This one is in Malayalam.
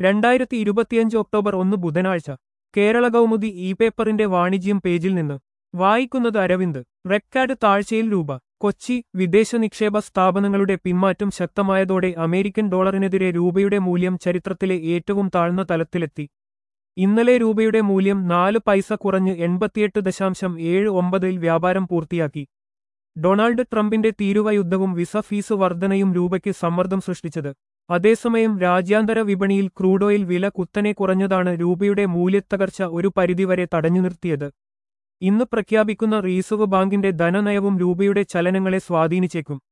രണ്ടായിരത്തി ഇരുപത്തിയഞ്ച് ഒക്ടോബർ ഒന്ന് ബുധനാഴ്ച കേരള കൗമുദി ഇ പേപ്പറിന്റെ വാണിജ്യം പേജിൽ നിന്ന് വായിക്കുന്നത് അരവിന്ദ് റെക്കാർഡ് താഴ്ചയിൽ രൂപ കൊച്ചി വിദേശ നിക്ഷേപ സ്ഥാപനങ്ങളുടെ പിന്മാറ്റം ശക്തമായതോടെ അമേരിക്കൻ ഡോളറിനെതിരെ രൂപയുടെ മൂല്യം ചരിത്രത്തിലെ ഏറ്റവും താഴ്ന്ന തലത്തിലെത്തി ഇന്നലെ രൂപയുടെ മൂല്യം നാല് പൈസ കുറഞ്ഞ് എൺപത്തിയെട്ട് ദശാംശം ഏഴ് ഒമ്പതിൽ വ്യാപാരം പൂർത്തിയാക്കി ഡൊണാൾഡ് ട്രംപിന്റെ തീരുവ യുദ്ധവും വിസ ഫീസ് വർധനയും രൂപയ്ക്ക് സമ്മർദ്ദം സൃഷ്ടിച്ചത് അതേസമയം രാജ്യാന്തര വിപണിയിൽ ക്രൂഡ് ഓയിൽ വില കുത്തനെ കുറഞ്ഞതാണ് രൂപയുടെ മൂല്യത്തകർച്ച ഒരു പരിധിവരെ തടഞ്ഞു നിർത്തിയത് ഇന്ന് പ്രഖ്യാപിക്കുന്ന റിസർവ് ബാങ്കിന്റെ ധനനയവും രൂപയുടെ ചലനങ്ങളെ സ്വാധീനിച്ചേക്കും